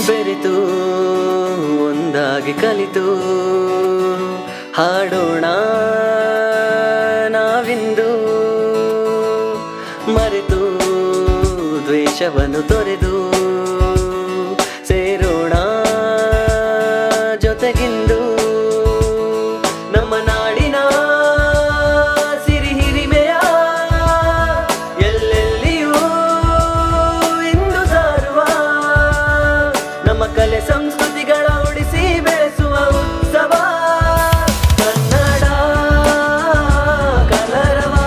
ಬೆರೆತು ಒಂದಾಗಿ ಕಲಿತು ಹಾಡೋಣ ನಾವಿಂದು ಮರೆತು ದ್ವೇಷವನ್ನು ತೊರೆದು ಸೇರೋಣ ಜೊತೆಗಿಂದು ನಮ್ಮ ನಾಡಿನ ಸಿರಿ ಹಿರಿಮೆಯ ಎಲ್ಲೆಲ್ಲಿಯೂ ಇಂದು ಸಾರುವ ನಮ್ಮ ಕಲೆ ಸಂಸ್ಕೃತಿಗಳ ಉಳಿಸಿ ಬೆಳೆಸುವ ಉತ್ಸವ ಕನ್ನಡ ಕಲರವ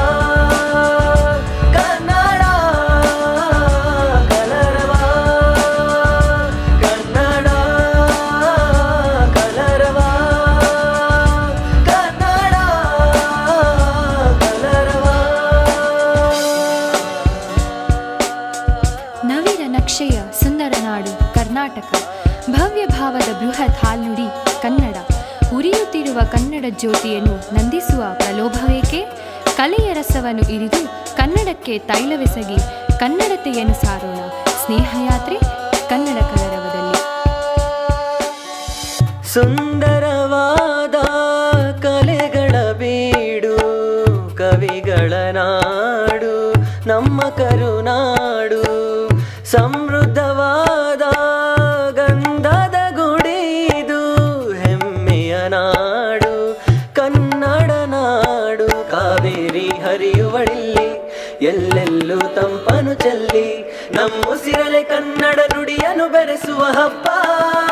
ಕನ್ನಡ ಕಲರವ ಕನ್ನಡ ಕಲರವ ಕನ್ನಡ ಕಲರವ ನವಿರ ನಕ್ಷೆಯ ಸುಂದರ ನಾಡು ಕರ್ನಾಟಕ ಭವ್ಯ ಭಾವದ ಬೃಹತ್ ಹಾಲ್ನುಡಿ ಕನ್ನಡ ಉರಿಯುತ್ತಿರುವ ಕನ್ನಡ ಜ್ಯೋತಿಯನ್ನು ನಂದಿಸುವ ಪ್ರಲೋಭವೇಕೆ ಕಲೆಯ ರಸವನ್ನು ಇರಿದು ಕನ್ನಡಕ್ಕೆ ತೈಲವೆಸಗಿ ಕನ್ನಡತೆಯನ್ನು ಸಾರೋಣ ಸ್ನೇಹಯಾತ್ರೆ ಕನ್ನಡ ಕಲರವದಲ್ಲಿ ಸುಂದರವಾದ ಕಲೆಗಳ ಬೀಡು ಕವಿಗಳ ನಾಡು ನಮ್ಮ ಕರುನಾಡು ಸಮೃದ್ಧವಾದ ಗಂಧದ ಗುಡಿದು ಹೆಮ್ಮೆಯ ನಾಡು ಕನ್ನಡ ನಾಡು ಕಾವೇರಿ ಹರಿಯುವಳಿಲ್ಲಿ ಎಲ್ಲೆಲ್ಲೂ ತಂಪನು ಚೆಲ್ಲಿ ನಮ್ಮುಸಿರಲೆ ಕನ್ನಡ ನುಡಿಯನ್ನು ಬೆರೆಸುವ ಹಬ್ಬ